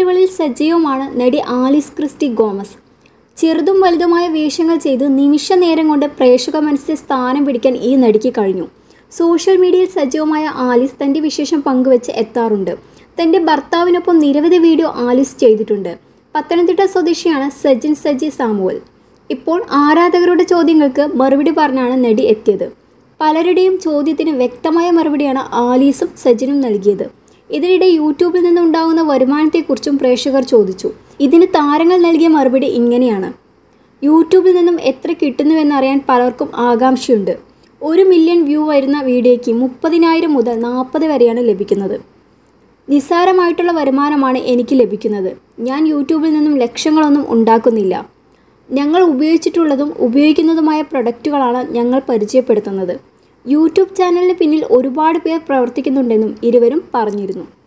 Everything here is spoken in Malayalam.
സീരിയലുകളിൽ സജീവമാണ് നടി ആലിസ് ക്രിസ്റ്റി ഗോമസ് ചെറുതും വലുതുമായ വേഷങ്ങൾ ചെയ്ത് നിമിഷ നേരം കൊണ്ട് പ്രേക്ഷക മനസ്സിൽ സ്ഥാനം പിടിക്കാൻ ഈ നടിക്ക് കഴിഞ്ഞു സോഷ്യൽ മീഡിയയിൽ സജീവമായ ആലിസ് തൻ്റെ വിശേഷം പങ്കുവച്ച് എത്താറുണ്ട് തൻ്റെ ഭർത്താവിനൊപ്പം നിരവധി വീഡിയോ ആലിസ് ചെയ്തിട്ടുണ്ട് പത്തനംതിട്ട സ്വദേശിയാണ് സജിൻ സജി സാമുവൽ ഇപ്പോൾ ആരാധകരുടെ ചോദ്യങ്ങൾക്ക് മറുപടി പറഞ്ഞാണ് നടി എത്തിയത് പലരുടെയും ചോദ്യത്തിന് വ്യക്തമായ മറുപടിയാണ് ആലീസും സജിനും നൽകിയത് ഇതിനിടെ യൂട്യൂബിൽ നിന്നുണ്ടാകുന്ന വരുമാനത്തെക്കുറിച്ചും പ്രേക്ഷകർ ചോദിച്ചു ഇതിന് താരങ്ങൾ നൽകിയ മറുപടി ഇങ്ങനെയാണ് യൂട്യൂബിൽ നിന്നും എത്ര കിട്ടുന്നുവെന്നറിയാൻ പലർക്കും ആകാംക്ഷയുണ്ട് ഒരു മില്യൺ വ്യൂ വരുന്ന വീഡിയോയ്ക്ക് മുപ്പതിനായിരം മുതൽ നാൽപ്പത് വരെയാണ് ലഭിക്കുന്നത് നിസ്സാരമായിട്ടുള്ള വരുമാനമാണ് എനിക്ക് ലഭിക്കുന്നത് ഞാൻ യൂട്യൂബിൽ നിന്നും ലക്ഷങ്ങളൊന്നും ഉണ്ടാക്കുന്നില്ല ഞങ്ങൾ ഉപയോഗിച്ചിട്ടുള്ളതും ഉപയോഗിക്കുന്നതുമായ പ്രൊഡക്റ്റുകളാണ് ഞങ്ങൾ പരിചയപ്പെടുത്തുന്നത് യൂട്യൂബ് ചാനലിന് പിന്നിൽ ഒരുപാട് പേർ പ്രവർത്തിക്കുന്നുണ്ടെന്നും ഇരുവരും പറഞ്ഞിരുന്നു